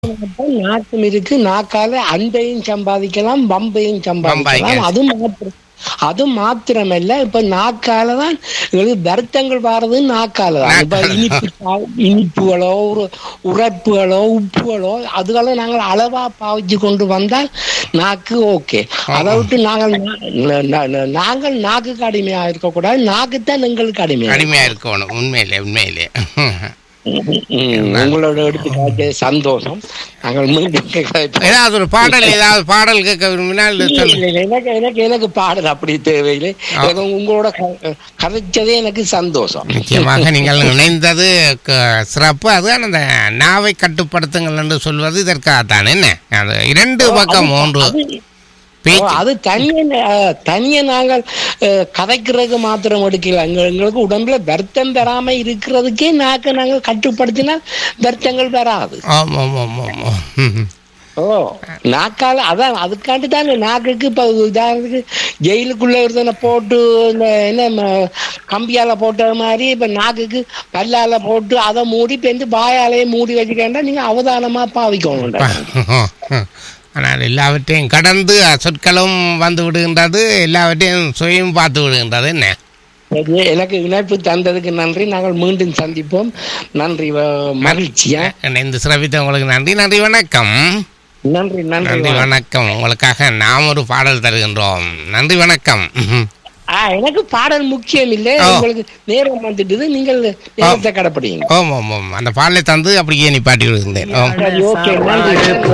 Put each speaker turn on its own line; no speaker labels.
நாட்டம் இருக்கு நாக்கால அன்பையும் சம்பாதிக்கலாம் வம்பையும் சம்பாதிக்கலாம்
வம்பாய்க்க.
அது மாத்திரம் அது மாத்திரமல்ல இப்ப நாக்கால தான் எங்களுக்கு வருத்தங்கள் வாரது நாக்கால தான் இப்ப
நாக்கால.
இனிப்பு சா- இனிப்புகளோ ஒரு உரைப்புகளோ உப்புகளோ அதுகளை நாங்கள் அளவா பாவிச்சு கொண்டு வந்தால் நாக்கு ஓகே அதை விட்டு நாங்கள் நா- நா- நா- நாங்கள் நாக்குக்கு அடிமையா இருக்கக்கூடாது நாக்குத்தான் எங்களுக்கு அடிமையா
அடிமையா இருக்கணும் உண்மையிலே உண்மையிலே
ம், உங்களோட எடுத்து சந்தோஷம் நாங்கள் மீண்டும் கேட்க-
ஏதாவது ஒரு பாடல் ஏதாவது பாடல் கேட்க விரும்பினால் சொல்லு
இல்லை, இல்லை, எனக்கு எனக்கு எனக்கு பாடல் அப்படி தேவையில்லை எனக்கு உங்களோட க- கதைச்சதே எனக்கு சந்தோஷம்
நிச்சயமாக நீங்கள் இணைந்தது க- சிறப்பு அதுதான் அந்த நாவை கட்டுப்படுத்துங்கள் என்று சொல்வது இதற்காகத்தான் என்ன அது இரண்டு பக்கம் மூன்று
அது- ஓ,
பேச்சு
அது தனிய தனிய நாங்கள் அஹ், கதைக்கிறதுக்கு மாத்திரம் எடுக்கல எங்க- எங்களுக்கு உடம்புல வருத்தம் பெறாம இருக்கிறதுக்கே நாக்க நாங்கள் கட்டுப்படுத்தினால் வருத்தங்கள் வராது
ஆமாம் ஆமாம் ஆமாம் ம்.
ஓ நாக்கால அதான் அதுக்காண்டி தான் நாக்குக்கு இப்ப உதாரணத்துக்கு ஜெயிலுக்குள்ள ஒருத்தனை போட்டு இந்த என்ன ம- கம்பியால போட்ட மாதிரி இப்ப நாக்குக்கு பல்லால போட்டு அதை மூடி பெந்து வாயாலேயே மூடி வச்சுக்கேண்டா நீங்க அவதானமா பாவிக்கணும்
ஆனால் எல்லாவற்றையும் கடந்து சொற்களும் வந்து விடுகின்றது எல்லாவற்றையும் சுயம் பார்த்து விடுகின்றது என்ன
சரி, எனக்கு இணைப்பு தந்ததுக்கு நன்றி நாங்கள் மீண்டும் சந்திப்போம் நன்றி வ- மகிழ்ச்சியா
இணைந்து சிறப்பித்த உங்களுக்கு நன்றி நன்றி வணக்கம்
நன்றி நன்றி
நன்றி
வணக்கம்.
வணக்கம் உங்களுக்காக நாம் ஒரு பாடல் தருகின்றோம் நன்றி வணக்கம் ம்ஹும்.
ஆ, எனக்கு பாடல் முக்கியம் இல்லை
ஓ.
உங்களுக்கு நேரம் வந்துட்டுது நீங்கள் நேரத்தை கடைப்பிடிங்க
ஓம் ஓம் ஓம் அந்த பாடலை தந்து அப்படியே நிப்பாட்டி விடுகின்றேன் ஓம்
சரி, ஓகே நன்றி